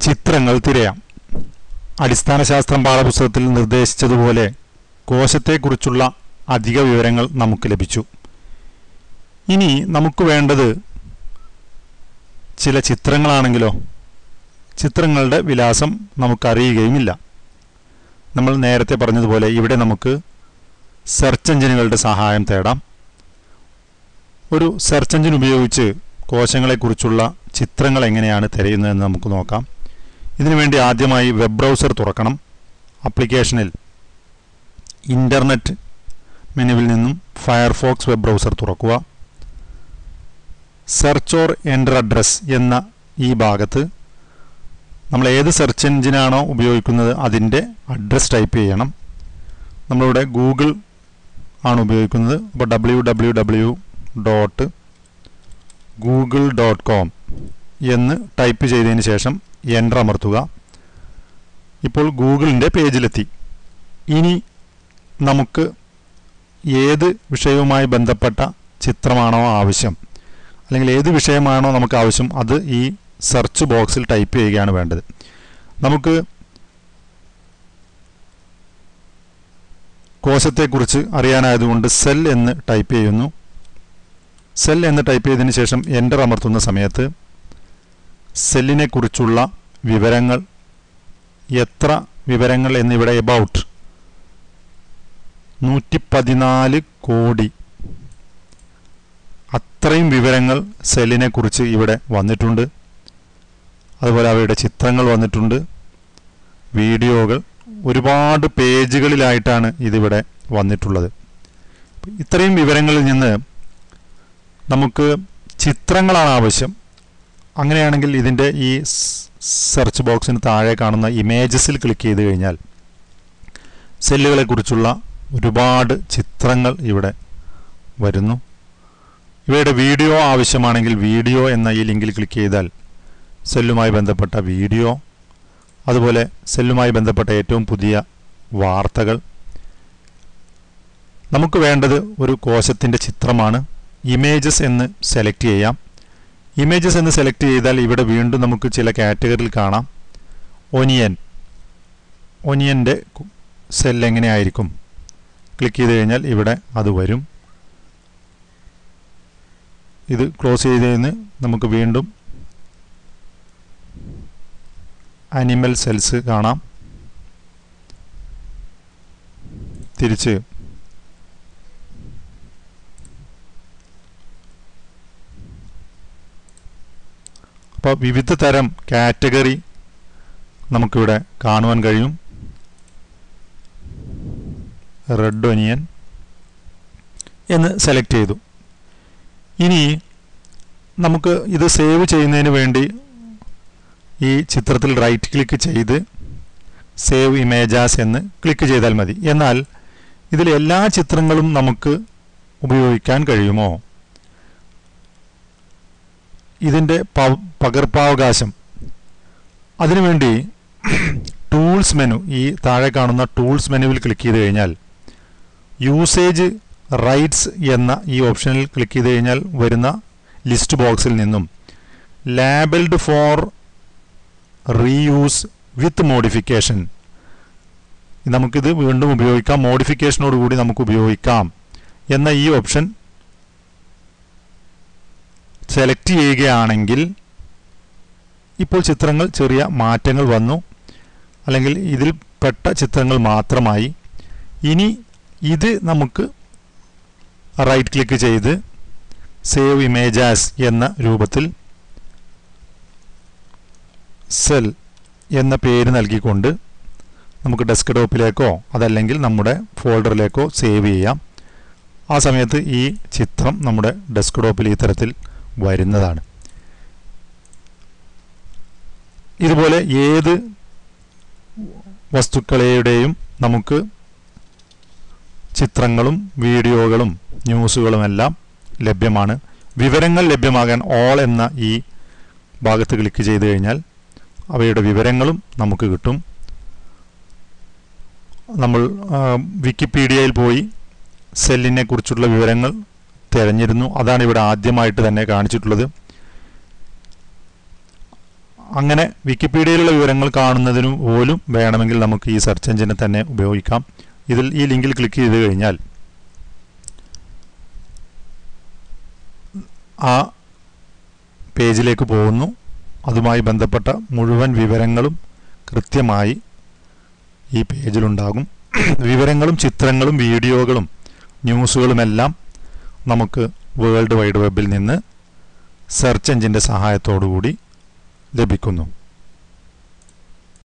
ചിത്രങ്ങൾ തിരയാം അടിസ്ഥാന ശാസ്ത്രം പാഠപുസ്തകത്തിൽ നിർദ്ദേശിച്ചതുപോലെ കോശത്തെക്കുറിച്ചുള്ള അധിക വിവരങ്ങൾ നമുക്ക് ലഭിച്ചു ഇനി നമുക്ക് വേണ്ടത് ചില ചിത്രങ്ങളാണെങ്കിലോ ചിത്രങ്ങളുടെ വിലാസം നമുക്കറിയുകയുമില്ല നമ്മൾ നേരത്തെ പറഞ്ഞതുപോലെ ഇവിടെ നമുക്ക് സെർച്ച് എഞ്ചിനുകളുടെ സഹായം തേടാം ഒരു സെർച്ച് എഞ്ചിൻ ഉപയോഗിച്ച് കോശങ്ങളെക്കുറിച്ചുള്ള ചിത്രങ്ങൾ എങ്ങനെയാണ് തിരയുന്നതെന്ന് നമുക്ക് നോക്കാം ഇതിനുവേണ്ടി ആദ്യമായി വെബ് ബ്രൗസർ തുറക്കണം ആപ്ലിക്കേഷനിൽ ഇൻ്റർനെറ്റ് മെനുവിൽ നിന്നും ഫയർഫോക്സ് വെബ് ബ്രൗസർ തുറക്കുക സെർച്ച് ഓർ എൻ്റർ അഡ്രസ് എന്ന ഈ ഭാഗത്ത് നമ്മൾ ഏത് സെർച്ച് എഞ്ചിനാണോ ഉപയോഗിക്കുന്നത് അതിൻ്റെ അഡ്രസ് ടൈപ്പ് ചെയ്യണം നമ്മളിവിടെ ഗൂഗിൾ ആണ് ഉപയോഗിക്കുന്നത് അപ്പോൾ W W W dot Google dot com എന്ന് ടൈപ്പ് ചെയ്തതിന് ശേഷം എൻ്റർ അമർത്തുക ഇപ്പോൾ ഗൂഗിളിൻ്റെ പേജിലെത്തി ഇനി നമുക്ക് ഏത് വിഷയവുമായി ബന്ധപ്പെട്ട ചിത്രമാണോ ആവശ്യം അല്ലെങ്കിൽ ഏത് വിഷയമാണോ നമുക്ക് ആവശ്യം അത് ഈ സെർച്ച് ബോക്സിൽ ടൈപ്പ് ചെയ്യുകയാണ് വേണ്ടത് നമുക്ക് കോശത്തെക്കുറിച്ച് അറിയാനായതുകൊണ്ട് സെൽ എന്ന് ടൈപ്പ് ചെയ്യുന്നു സെൽ എന്ന് ടൈപ്പ് ചെയ്തതിന് ശേഷം എൻ്റർ അമർത്തുന്ന സമയത്ത് സെല്ലിനെ കുറിച്ചുള്ള വിവരങ്ങൾ എത്ര വിവരങ്ങൾ എന്നിവിടെ എബൌട്ട് നൂറ്റി പതിനാല് കോടി അത്രയും വിവരങ്ങൾ സെല്ലിനെ കുറിച്ച് ഇവിടെ വന്നിട്ടുണ്ട് അതുപോലെ അവയുടെ ചിത്രങ്ങൾ വന്നിട്ടുണ്ട് വീഡിയോകൾ ഒരുപാട് പേജുകളിലായിട്ടാണ് ഇതിവിടെ വന്നിട്ടുള്ളത് ഇത്രയും വിവരങ്ങളിൽ നിന്ന് നമുക്ക് ചിത്രങ്ങളാണ് ആവശ്യം അങ്ങനെയാണെങ്കിൽ ഇതിൻ്റെ ഈ സെർച്ച് ബോക്സിന് താഴെ കാണുന്ന ഇമേജസിൽ ക്ലിക്ക് ചെയ്ത് കഴിഞ്ഞാൽ സെല്ലുകളെക്കുറിച്ചുള്ള ഒരുപാട് ചിത്രങ്ങൾ ഇവിടെ വരുന്നു ഇവയുടെ വീഡിയോ ആവശ്യമാണെങ്കിൽ വീഡിയോ എന്ന ഈ ലിങ്കിൽ ക്ലിക്ക് ചെയ്താൽ സെല്ലുമായി ബന്ധപ്പെട്ട വീഡിയോ അതുപോലെ സെല്ലുമായി ബന്ധപ്പെട്ട ഏറ്റവും പുതിയ വാർത്തകൾ നമുക്ക് വേണ്ടത് ഒരു കോശത്തിൻ്റെ ചിത്രമാണ് ഇമേജസ് എന്ന് സെലക്ട് ചെയ്യാം ഇമേജസ് എന്ന് സെലക്ട് ചെയ്താൽ ഇവിടെ വീണ്ടും നമുക്ക് ചില കാറ്റഗറിയിൽ കാണാം ഒനിയൻ ഒനിയൻ്റെ സെൽ എങ്ങനെയായിരിക്കും ക്ലിക്ക് ചെയ്ത് കഴിഞ്ഞാൽ ഇവിടെ അത് വരും ഇത് ക്ലോസ് ചെയ്തതിന് നമുക്ക് വീണ്ടും അനിമൽ സെൽസ് കാണാം തിരിച്ച് അപ്പോൾ വിവിധ തരം കാറ്റഗറി നമുക്കിവിടെ കാണുവാൻ കഴിയും റെഡ് ഒനിയൻ എന്ന് സെലക്ട് ചെയ്തു ഇനി നമുക്ക് ഇത് സേവ് ചെയ്യുന്നതിന് വേണ്ടി ഈ ചിത്രത്തിൽ റൈറ്റ് ക്ലിക്ക് ചെയ്ത് സേവ് ഇമേജാസ് എന്ന് ക്ലിക്ക് ചെയ്താൽ മതി എന്നാൽ ഇതിൽ എല്ലാ ചിത്രങ്ങളും നമുക്ക് ഉപയോഗിക്കാൻ കഴിയുമോ ഇതിൻ്റെ പകർപ്പാവകാശം അതിനുവേണ്ടി ടൂൾസ് മെനു ഈ താഴെ കാണുന്ന ടൂൾസ് മെനുവിൽ ക്ലിക്ക് ചെയ്ത് കഴിഞ്ഞാൽ യൂസേജ് റൈറ്റ്സ് എന്ന ഈ ഓപ്ഷനിൽ ക്ലിക്ക് ചെയ്ത് കഴിഞ്ഞാൽ വരുന്ന ലിസ്റ്റ് ബോക്സിൽ നിന്നും labelled for reuse with modification നമുക്കിത് വീണ്ടും ഉപയോഗിക്കാം മോഡിഫിക്കേഷനോട് കൂടി നമുക്ക് ഉപയോഗിക്കാം എന്ന ഈ ഓപ്ഷൻ സെലക്ട് ചെയ്യുകയാണെങ്കിൽ ഇപ്പോൾ ചിത്രങ്ങൾ ചെറിയ മാറ്റങ്ങൾ വന്നു അല്ലെങ്കിൽ ഇതിൽ പെട്ട ചിത്രങ്ങൾ മാത്രമായി ഇനി ഇത് നമുക്ക് റൈറ്റ് ക്ലിക്ക് ചെയ്ത് സേവ് ഇമേജാസ് എന്ന രൂപത്തിൽ സെൽ എന്ന പേര് നൽകിക്കൊണ്ട് നമുക്ക് ഡെസ്ക്ടോപ്പിലേക്കോ അതല്ലെങ്കിൽ നമ്മുടെ ഫോൾഡറിലേക്കോ സേവ് ചെയ്യാം ആ സമയത്ത് ഈ ചിത്രം നമ്മുടെ ഡെസ്ക്ടോപ്പിൽ ഈ തരത്തിൽ വരുന്നതാണ് ഇതുപോലെ ഏത് വസ്തുക്കളുടെയും നമുക്ക് ചിത്രങ്ങളും വീഡിയോകളും ന്യൂസുകളുമെല്ലാം ലഭ്യമാണ് വിവരങ്ങൾ ലഭ്യമാകാൻ ഓൾ എന്ന ഈ ഭാഗത്ത് ക്ലിക്ക് ചെയ്ത് കഴിഞ്ഞാൽ അവയുടെ വിവരങ്ങളും നമുക്ക് കിട്ടും നമ്മൾ വിക്കിപീഡിയയിൽ പോയി സെല്ലിനെ കുറിച്ചുള്ള വിവരങ്ങൾ തിരഞ്ഞിരുന്നു അതാണ് ഇവിടെ ആദ്യമായിട്ട് തന്നെ കാണിച്ചിട്ടുള്ളത് അങ്ങനെ വിക്കിപീഡിയയിലുള്ള വിവരങ്ങൾ കാണുന്നതിന് പോലും വേണമെങ്കിൽ നമുക്ക് ഈ സെർച്ച് എഞ്ചിനെ തന്നെ ഉപയോഗിക്കാം ഇതിൽ ഈ ലിങ്കിൽ ക്ലിക്ക് ചെയ്ത് കഴിഞ്ഞാൽ ആ പേജിലേക്ക് പോകുന്നു അതുമായി ബന്ധപ്പെട്ട മുഴുവൻ വിവരങ്ങളും കൃത്യമായി ഈ പേജിലുണ്ടാകും വിവരങ്ങളും ചിത്രങ്ങളും വീഡിയോകളും ന്യൂസുകളുമെല്ലാം നമുക്ക് വേൾഡ് വൈഡ് വെബിൽ നിന്ന് സെർച്ച് എഞ്ചിൻ്റെ സഹായത്തോടു കൂടി ലഭിക്കുന്നു